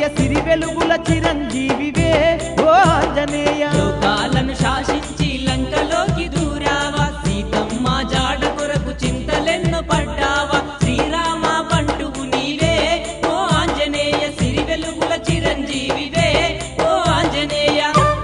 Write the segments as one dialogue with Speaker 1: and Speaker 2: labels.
Speaker 1: ఆంజనేయ సిరి వెలుగుల చిరంజీవివే ఓ ఆంజనేయ
Speaker 2: లోకాలను శాసించి లంకలోకి దూరావా సీతమ్మ జాడ కొరకు చింతలెన్నో పడ్డావా శ్రీరామ బంటువు నీవే ఓ ఆంజనేయ సిరి వెలుగుల చిరంజీవివే ఓ ఆంజనేయ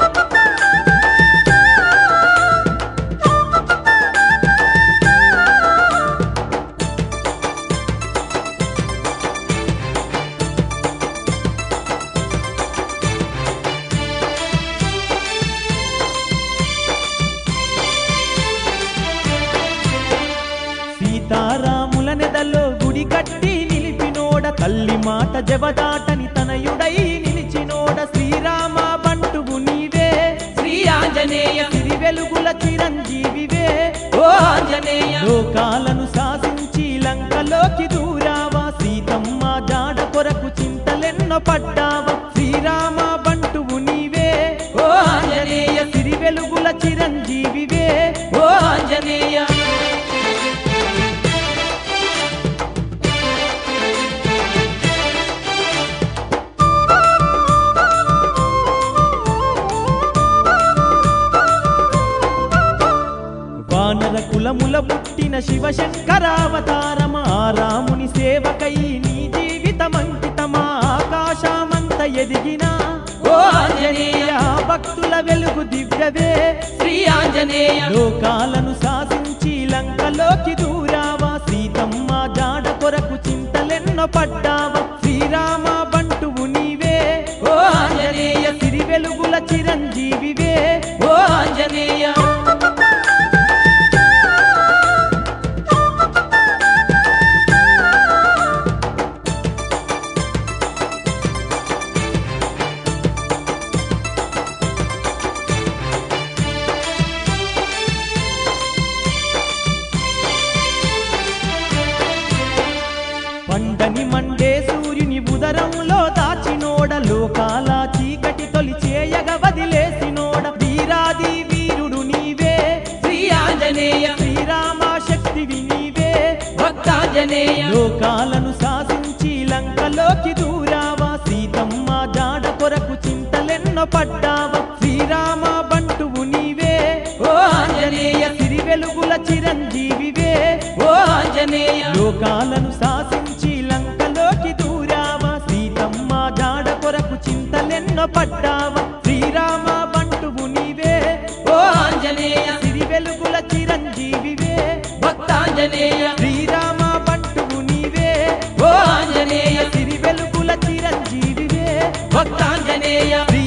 Speaker 1: సీతారాముల నెదల్లో గుడి కట్టి నిలిపినోడ తల్లి మాట జవదాటని తనయుడై నిలిచినోడ శ్రీరామ బంటువు నీవే
Speaker 2: శ్రీ ఆంజనేయ
Speaker 1: సిరి వెలుగుల చిరంజీవివే
Speaker 2: ఓ ఆంజనేయ
Speaker 1: లోకాలను శాసించి లంకలోకి దూరావా సీతమ్మ జాడ కొరకు చింతలెన్నో పడ్డావా శ్రీరామ బంటువు నీవే
Speaker 2: ఓ ఆంజనేయ
Speaker 1: సిరి వెలుగుల చిరంజీవివే
Speaker 2: ఓ ఆంజనేయ
Speaker 1: వానర కులముల పుట్టిన శివశంకరావతారమా రాముని సేవకై నీ జీవితమంకితమా ఆకాశమంత ఎదిగిన
Speaker 2: ఓ ఆంజనేయ
Speaker 1: భక్తుల వెలుగు దివ్యవే
Speaker 2: శ్రీ ఆంజనేయ
Speaker 1: లోకాలను శాసించి లంకలోకి దూరావా సీతమ్మ జాడ కొరకు చింతలెన్నో పడ్డావా శ్రీరామ బంటువు నీవే
Speaker 2: ఓ ఆంజనేయ
Speaker 1: సిరి వెలుగుల చిరంజీవివే
Speaker 2: ఓ ఆంజనేయ
Speaker 1: పండని మండే సూర్యుని ఉదరంలో దాచినోడ లోకాల చీకటి తొలి చేయగ వదిలేసినోడ వీరాది వీరుడు నీవే
Speaker 2: శ్రీ ఆంజనేయ
Speaker 1: శ్రీరామ శక్తివి నీవే
Speaker 2: భక్తాంజనేయ
Speaker 1: లోకాలను శాసించి లంకలోకి దూరావా సీతమ్మ జాడ కొరకు చింతలెన్నో పడ్డావా శ్రీరామ బంటువు నీవే
Speaker 2: ఓ ఆంజనేయ
Speaker 1: సిరి వెలుగుల చిరంజీవివే
Speaker 2: ఓ ఆంజనేయ
Speaker 1: లోకాలను శాసించి లంకలోకి దూరావా సీతమ్మ జాడ కొరకు చింతలెన్నో పడ్డావా శ్రీరామ బంటువు నీవే
Speaker 2: ఓ ఆంజనేయ
Speaker 1: సిరి వెలుగుల చిరంజీవివే
Speaker 2: భక్తాంజనేయ
Speaker 1: శ్రీరామ బంటువు నీవే
Speaker 2: ఓ ఆంజనేయ
Speaker 1: సిరి వెలుగుల చిరంజీవివే
Speaker 2: భక్తాంజనేయ
Speaker 1: శ్రీ